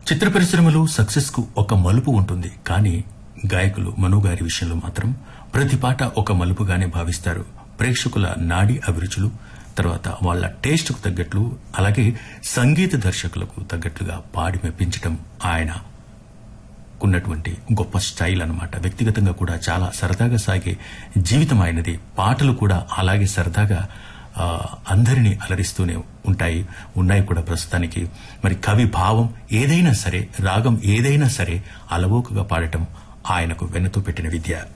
చిత్ర పరిశ్రమలో సక్సెస్ కు ఒక మలుపు ఉంటుంది కానీ గాయకులు మను గారి విషయంలో మాత్రం ప్రతి పాట ఒక మలుపుగానే భావిస్తారు ప్రేక్షకుల నాడి అభిరుచులు తర్వాత వాళ్ళ టేస్ట్ కు తగ్గట్లు అలాగే సంగీత దర్శకులకు తగ్గట్లుగా పాడి మెప్పించటం ఆయన ఉన్నటువంటి గొప్ప స్టైల్ అన్నమాట వ్యక్తిగతంగా కూడా చాలా సరదాగా సాగే జీవితం ఆయనది పాటలు కూడా అలాగే సరదాగా ఆ, అందరినీ అలరిస్తూనే ఉంటాయి ఉన్నాయి కూడా ప్రస్తుతానికి మరి కవి భావం ఏదైనా సరే రాగం ఏదైనా సరే అలవోకగా పాడటం ఆయనకు వెన్నతో పెట్టిన విద్య